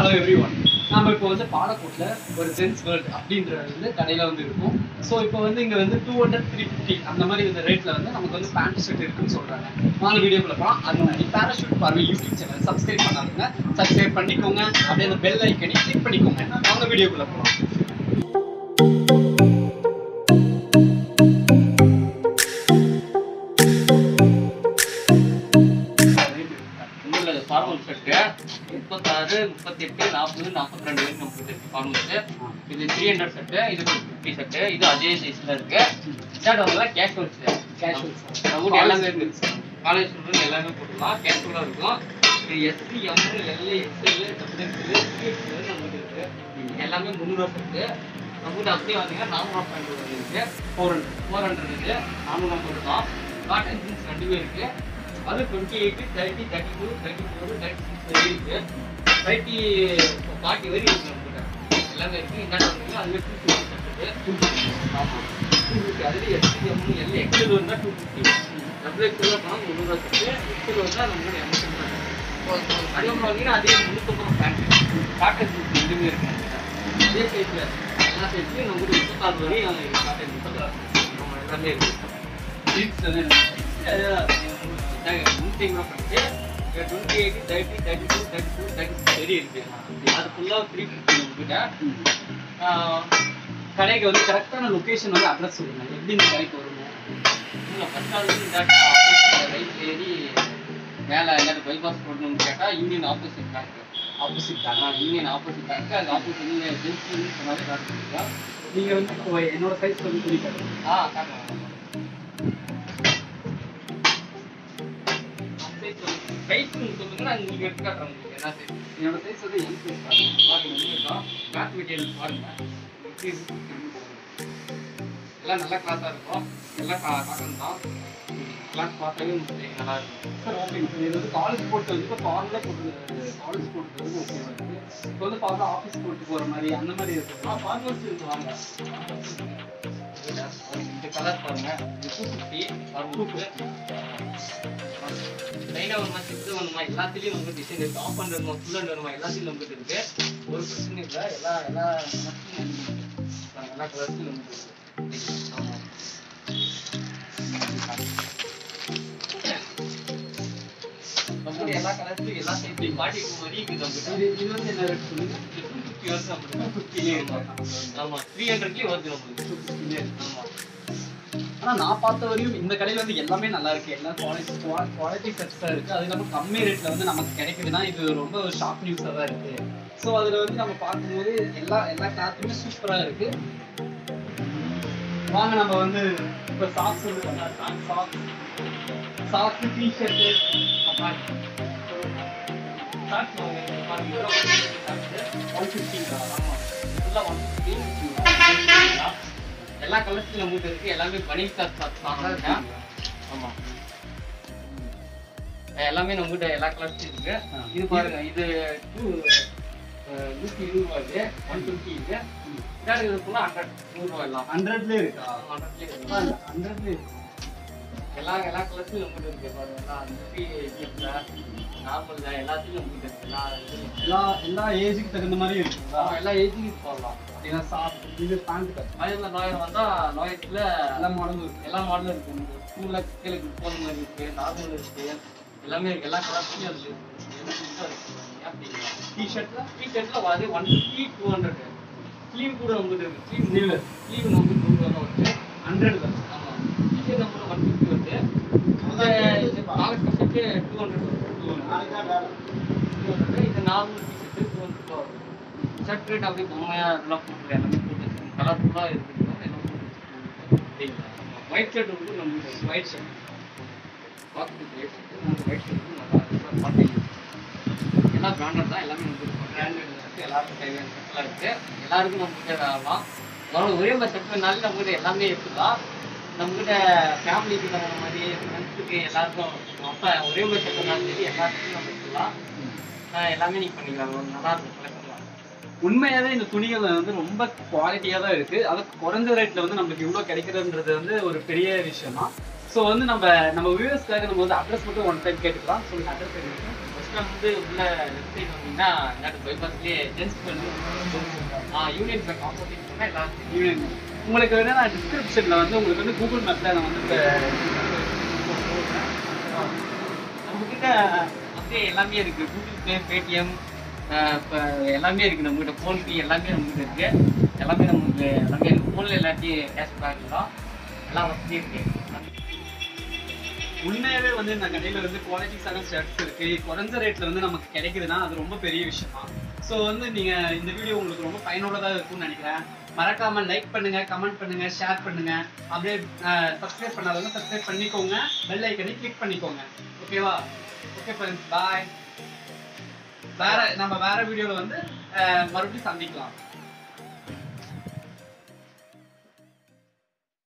Hello every one நம்ம இப்போ வந்து பாலக்கோட்டில் ஒரு ஜென்ஸ் வேர்ல்ட் அப்படின்றது வந்து கடையில் வந்து இருக்கும் ஸோ இப்போ வந்து இங்கே வந்து டூ ஹண்ட்ரட் த்ரீ ஃபிஃப்டி அந்த மாதிரி இந்த ரேட்டில் வந்து நமக்கு வந்து பேண்ட் ஷர்ட் இருக்குன்னு சொல்கிறாங்க வாங்க வீடியோக்குள்ள போகலாம் அது முன்னாடி பேராஷூட் பார்வை யூடியூப் சேனல் சப்ஸ்கிரைப் பண்ணாதுங்க சப்ஸ்கிரைப் பண்ணிக்கோங்க அப்படியே அந்த பெல் ஐக்கனை கிளிக் பண்ணிக்கோங்க வாங்க வீடியோக்குள்ள போகலாம் உங்களோட ஃபார்மல் ஷர்ட்டு முப்பத்தாறு முப்பத்தெட்டு நாற்பது நாற்பத்தி ரெண்டு வரைக்கும் நமக்கு இருக்கு ஃபார்மல் ஷர்ட் இது த்ரீ ஹண்ட்ரட் ஷர்ட்டு இது ஃபிஃப்டி ஷர்ட்டு இது அதே சைஸில் இருக்கு ஷர்ட் வந்து கேஷுவல் ஷர்ட் Casual. நம்ம ஊர் எல்லாமே இருக்கு காலேஜ் ஸ்டூடெண்ட் எல்லாமே போட்டுக்கலாம் கேஷுவலாக இருக்கும் இது எஸ்சி எம்எல் எல்ஏ எக்ஸ்எல் டபுள் நமக்கு இருக்கு எல்லாமே முந்நூறுவா ஷர்ட்டு நம்ம ஊர் அப்படியே வந்தீங்கன்னா நானூறுவா பாயிண்ட் இருக்கு ஃபோர் ஹண்ட்ரட் ஃபோர் ஹண்ட்ரட் இருக்கு நானூறுவா போட்டுக்கலாம் காட்டன் ஜீன்ஸ் ரெண்டுமே இருக்கு அது twenty eight thirty thirty two thirty four thirty six வரை இருக்கு தேர்ட்டி ஃபார்ட்டி வரை இருக்கு நம்மகிட்ட எல்லாமே இருக்கு என்ன பண்ணுறீங்க அதுவே டூ ஃபிஃப்டி ஆமாம் டூ ஃபிஃப்டி அதில் எஸ்டி எம்னு எல்லாம் எக்ஸல் வந்தால் டூ ஃபிஃப்டி டபுள் எக்ஸல் போனால் முந்நூறுவா செட்டு எக்ஸல் வந்தால் நம்மளோட எண்பத்தி அதே மாதிரி பார்த்தீங்கன்னா அதே முந்நூற்றம்பது பேண்ட் காட்டன் ஜீன்ஸ் ரெண்டுமே இருக்கு நம்மகிட்ட அதே சைஸில் எல்லா சைஸ்லையும் நம்மளுக்கு முப்பத்தாறு வரையும் காட்டன் முப்பத்தாறு நம்ம எல்லாமே இருக்கு சீட்ஸ் வந்து நூற்றி பண்ணிட்டு twenty eight thirty thirty two thirty two thirty சரி இருக்கு அது ஃபுல்லாக த்ரீ ஃபிஃப்டி உங்ககிட்ட கடைக்கு வந்து கரெக்டான லொகேஷன் வந்து அட்ரஸ் சொல்லுங்க எப்படி இந்த கடைக்கு வருங்க இல்லை ஃபஸ்ட் நாள் வந்து இந்த ரைட் ஏறி மேலே எல்லாரும் பைபாஸ் போடணும்னு கேட்டால் யூனியன் ஆப்போசிட் பேங்க் ஆப்போசிட் தானா யூனியன் ஆப்போசிட் பேங்க் அது ஆப்போசிட் நீங்கள் ஜென்ஸ் சொன்னாலே காட்டுறீங்களா நீங்க வந்து இப்போ என்னோட சைஸ் வந்து துணி கட்டுங்க ஆ காட்டுறேன் சைஸ் சொல்லுங்க நான் உங்களுக்கு எடுத்து காட்டுறேன் உங்களுக்கு என்ன சைஸ் என்னோட சைஸ் வந்து எல் சைஸ் பாருங்க கிளாத் மெட்டீரியல் பாருங்க எப்படி இருக்கு? எல்லாம் நல்ல கிளாத்தா இருக்கும் எல்லாம் காட்டன் தான் கிளாத் பார்த்தாவே உங்களுக்கு நல்லா இருக்கும் சார் ஓகே சார் இது வந்து காலேஜ் போட்டு வந்து இப்போ ஃபார்மில் போட்டு காலேஜ் போட்டு வந்து ஓகே இருக்கு இப்போ வந்து பார்த்தா ஆஃபீஸ் போட்டு போகிற மாதிரி அந்த மாதிரி இருக்கு ஆ ஃபார்மல்ஸ் இருக்கு வாங்க இந்த கலர் பாருங்க இது டூ ஃபிஃப்டி லைனாக வருமா சிக்ஸ் வருமா எல்லாத்துலேயும் நமக்கு டிசைன் இருக்கு ஆஃப் ஹண்ட் வருமா ஃபுல் ஹண்ட் வருமா எல்லாத்துலையும் நமக்கு இருக்கு ஒரு பிரச்சனை இல்லை எல்லா எல்லா colours-லயும் எல்லா கலர்ஸ்லையும் நமக்கு இருக்கு ஆமாம் நம்மளுடைய எல்லா கலர்ஸ்லையும் எல்லா சைஸ்லையும் பாட்டி மாதிரி இருக்குது நம்மகிட்ட இது இது வந்து என்ன ரேட் சொல்லுங்க ஃபிஃப்டி வருது நம்மளுக்கு ஆமா த்ரீ ஹண்ட்ரட்லேயே வருது நம்மளுக்கு ஆமா ஆனால் நான் பார்த்த வரையும் இந்த கடையில் வந்து எல்லாமே நல்லா இருக்கு எல்லா குவாலிட்டி குவாலிட்டி செட்ஸாக இருக்கு அது இல்லாமல் கம்மி ரேட்ல வந்து நமக்கு கிடைக்குதுன்னா இது ரொம்ப ஒரு ஷாப் நியூஸாக தான் இருக்கு ஸோ அதில் வந்து நம்ம பார்க்கும்போது எல்லா எல்லா கிளாத்துமே சூப்பராக இருக்கு வாங்க நம்ம வந்து இப்போ சாக்ஸ் வந்து சாக்ஸ் சாக்ஸ் டிஷர்ட்டு ஒன் ஃபிஃப்டிங்களா எல்லா கலர்ஸ்லயும் நம்மகிட்ட இருக்கு எல்லாமே பனியன் கிளாத் சாப்பிட்டா ஆமா எல்லாமே நம்மகிட்ட எல்லா கலர்ஸ்லயும் இருக்கு ஆ. இது பாருங்க இது டூ நூற்றி இருபது ரூபாய் ஒன் டுவெண்ட்டி இது இதாடு இது ஃபுல்லாக ஹண்ட்ரட் நூறுரூவா எல்லாம் ஹண்ட்ரட்லேயே இருக்கா ஹண்ட்ரட்லேயே இருக்கு ஹண்ட்ரட்லேயே இருக்கு எல்லா எல்லா கலர்ஸும் நம்மகிட்ட இருக்கு பாருங்க எல்லா நார்மல் தான் எல்லாத்துலயும் நம்மகிட்ட இருக்கு எல்லா இதுலயும் எல்லா எல்லா ஏஜுக்கு தகுந்த மாதிரி இருக்குங்களா ஆமா, எல்லா ஏஜுக்கும் இது போடலாம் அப்படின்னா சாப் இது பேண்ட் கட் ஆயிரம் நோயம் வந்தா நோயத்துல எல்லா மாடலும் இருக்கு எல்லா மாடலும் இருக்கு உங்களுக்கு டூ லேக் கீழே போன மாதிரி இருக்கு நார்மல் இருக்கு எல்லாமே இருக்கு எல்லா கலர்ஸ்லயும் இருக்கு டிஷர்ட்ல டிஷர்ட்ல வந்து one fifty two hundred sleeve கூட நம்மகிட்ட இருக்கு ஸ்லீவ் Sleeve. ஸ்லீவ் நமக்கு நூறு ரூபா தான் வருது ஹண்ட்ரட் தான் ஆமா டிஷர்ட் நம்மளுக்கு ஒன் ஃபிஃப்டி வருது இந்த ஆகஸ்ட் ஷர்ட்டு டூ ஹண்ட்ரட் வருது டூ ஹண்ட்ரட் இது நார்மல் டிஷர்ட்டு டூ ஹண்ட்ரட் ரூபா வருது ஷர்ட் ரேட் அப்படியே பொம்மையா இதெல்லாம் போட்டு எல்லாமே போட்டு கலர்ஃபுல்லாக இருக்குது எல்லாம் போட்டு ஒயிட் ஷர்ட் வந்து நம்மளுக்கு ஒயிட் ஷர்ட் பார்த்துட்டு ஒயிட் ஷர்ட் ஒயிட் ஷர்ட் நல்லா இருக்கு பார்த்தீங்க எல்லாம் பிராண்டட் தான் எல்லாமே நமக்கு பிராண்டட் இருக்கு எல்லாருக்கும் தேவையான ஷர்ட்லாம் இருக்கு எல்லாருக்கும் நம்மகிட்ட வரலாம் அதாவது ஒரே மாதிரி ஷர்ட் வேணாலும் நம்மகிட்ட எல்லாமே எடுத்துக்கலாம் நம்மகிட்ட ஃபேமிலிக்கு தகுந்த மாதிரி ஃப்ரெண்ட்ஸுக்கு எல்லாருக்கும் மொத்தம் ஒரே மாதிரி ஷர்ட் வேணாலும் சரி எல்லாத்துக்கும் நம்ம எடுத்துக்கலாம் ஆஹ் எல்லாமே நீங்கள் பண்ணிக்கலாம் ஒரு நல்லா இருக்கும் கலெக்ஷன்லாம் உண்மையாவே இந்த துணிகள் வந்து ரொம்ப குவாலிட்டியா தான் இருக்கு அது குறைஞ்ச ரேட்ல வந்து நம்மளுக்கு இவ்வளவு கிடைக்கிறதுன்றது வந்து ஒரு பெரிய விஷயம் தான் ஸோ வந்து நம்ம நம்ம வியூவர்ஸ்க்காக நம்ம வந்து அட்ரஸ் மட்டும் ஒன் டைம் கேட்டுக்கலாம் சொல்லுங்க அட்ரஸ் என்ன ஃபர்ஸ்ட் பக்கம் வந்து உள்ள லெஃப்ட் சைடு வந்தீங்கன்னா இல்லாட்டி பைபாஸ்லேயே ஜென்ஸ் ஆ யூனியன் பேங்க் ஆப்போசிட் சொன்னா எல்லாரும் தெரியும். யூனியன் உங்களுக்கு வேணா நான் டிஸ்கிரிப்ஷன்ல வந்து உங்களுக்கு வந்து கூகுள் மேப்ல நான் வந்து நம்ம கிட்ட அப்படியே எல்லாமே இருக்கு கூகுள் பே பேடிஎம் இப்போ எல்லாமே இருக்கு நம்ம கிட்ட ஃபோன் பே எல்லாமே நம்ம கிட்ட இருக்கு எல்லாமே நமக்கு எல்லாமே இருக்கு ஃபோன்ல எல்லாத்தையும் கேஷ் பேக் தான் எல்லாம் வசதி இருக்கு உண்மையாவே வந்து இந்த கடையில வந்து குவாலிட்டிஸான ஷர்ட்ஸ் இருக்கு குறைஞ்ச ரேட்ல வந்து நமக்கு கிடைக்குதுன்னா அது ரொம்ப பெரிய விஷயம் தான் ஸோ வந்து நீங்க இந்த வீடியோ உங்களுக்கு ரொம்ப பயனுள்ளதா இருக்கும்னு நினைக்கிறேன் மறக்காம லைக் பண்ணுங்க கமெண்ட் பண்ணுங்க ஷேர் பண்ணுங்க அப்படியே சப்ஸ்கிரைப் பண்ணாதவங்க சப்ஸ்கிரைப் பண்ணிக்கோங்க பெல் ஐக்கனை கிளிக் பண்ணிக்கோங்க ஓகேவா ஓகே ஃப்ரெண்ட்ஸ் பாய் வேற நம்ம வேற வீடியோல வந்து அஹ், மறுபடியும் சந்திக்கலாம்